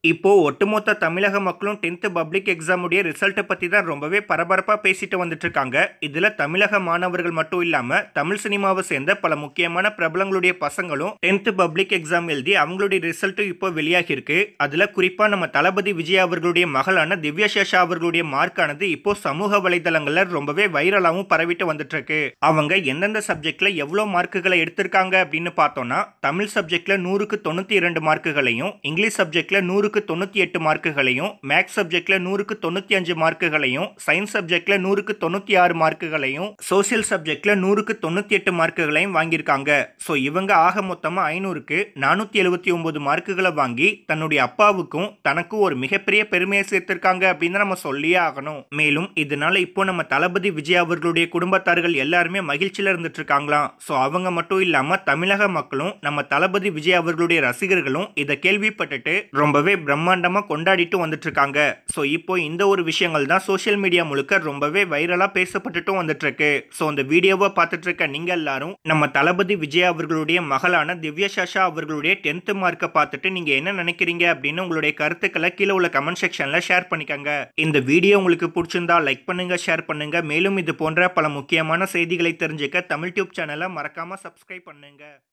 இப்போ ஒட்டுமொத்த தமிழக மக்களும் டென்த்து பப்ளிக் எக்ஸாமுடைய ரிசல்ட்டை பற்றி தான் ரொம்பவே பரபரப்பாக பேசிட்டு வந்துட்டு இருக்காங்க இதில் தமிழக மாணவர்கள் மட்டும் இல்லாமல் தமிழ் சினிமாவை சேர்ந்த பல முக்கியமான பிரபலங்களுடைய பசங்களும் டென்த்து பப்ளிக் எக்ஸாம் எழுதி அவங்களுடைய ரிசல்ட்டும் இப்போ வெளியாகி இருக்கு அதில் குறிப்பாக நம்ம தளபதி விஜய் அவர்களுடைய மகளான திவ்யா சேஷா அவர்களுடைய மார்க்கானது இப்போ சமூக வலைதளங்களில் ரொம்பவே வைரலாகவும் பரவிட்டு வந்துட்டு இருக்கு அவங்க எந்தெந்த சப்ஜெக்ட்ல எவ்வளோ மார்க்குகளை எடுத்திருக்காங்க அப்படின்னு பார்த்தோம்னா தமிழ் சப்ஜெக்ட்ல நூறுக்கு தொண்ணூற்றி இரண்டு மார்க்குகளையும் இங்கிலீஷ் சப்ஜெக்ட்ல நூறுக்கு தொண்ணூற்றி எட்டு மார்க்குகளையும் மேக்ஸ் சப்ஜெக்ட்ல நூறுக்கு தொண்ணூற்றி அஞ்சு மார்க்குகளையும் சயின்ஸ் சப்ஜெக்ட்ல நூறுக்கு தொண்ணூற்றி ஆறு மார்க்குகளையும் சோசியல் சப்ஜெக்ட்ல நூறுக்கு தொண்ணூற்றி எட்டு மார்க்குகளையும் வாங்கியிருக்காங்க ஸோ இவங்க ஆக மொத்தமாக ஐநூறுக்கு நானூற்றி எழுபத்தி ஒன்பது மார்க்குகளை வாங்கி தன்னுடைய அப்பாவுக்கும் தனக்கும் ஒரு மிகப்பெரிய பெருமையை சேர்த்திருக்காங்க அப்படின்னு நம்ம சொல்லியே ஆகணும் மேலும் இதனால இப்போ நம்ம தளபதி விஜய் அவர்களுடைய குடும்பத்தார்கள் எல்லாருமே மகிழ்ச்சியில் இருந்துட்டு இருக்காங்களாம் ஸோ அவங்க மட்டும் இல்லாம தமிழக மக்களும் நம்ம தளபதி விஜய் அவர்களுடைய ரசிகர்களும் இதை கேள்விப்பட்டுட்டு ரொம்பவே பிரம்மாண்டமா கொண்டாடிட்டு வந்துட்டு இருக்காங்க ஸோ இப்போ இந்த ஒரு விஷயங்கள் தான் சோஷியல் மீடியா முழுக்க ரொம்பவே வைரலா பேசப்பட்டுட்டும் வந்துட்டு இருக்கு ஸோ அந்த வீடியோவை பார்த்துட்டு இருக்க நீங்க எல்லாரும் நம்ம தளபதி விஜய் அவர்களுடைய மகளான திவ்யா சாஷா அவர்களுடைய டென்த் மார்க்கை பார்த்துட்டு நீங்க என்ன நினைக்கிறீங்க அப்படின்னு உங்களுடைய கருத்துக்களை கீழே உள்ள கமெண்ட் செக்ஷன்ல ஷேர் பண்ணிக்கங்க இந்த வீடியோ உங்களுக்கு பிடிச்சிருந்தா லைக் பண்ணுங்க ஷேர் பண்ணுங்க மேலும் இது போன்ற பல முக்கியமான செய்திகளை தெரிஞ்சுக்க தமிழ் டியூப் சேனலை மறக்காம சப்ஸ்கிரைப் பண்ணுங்க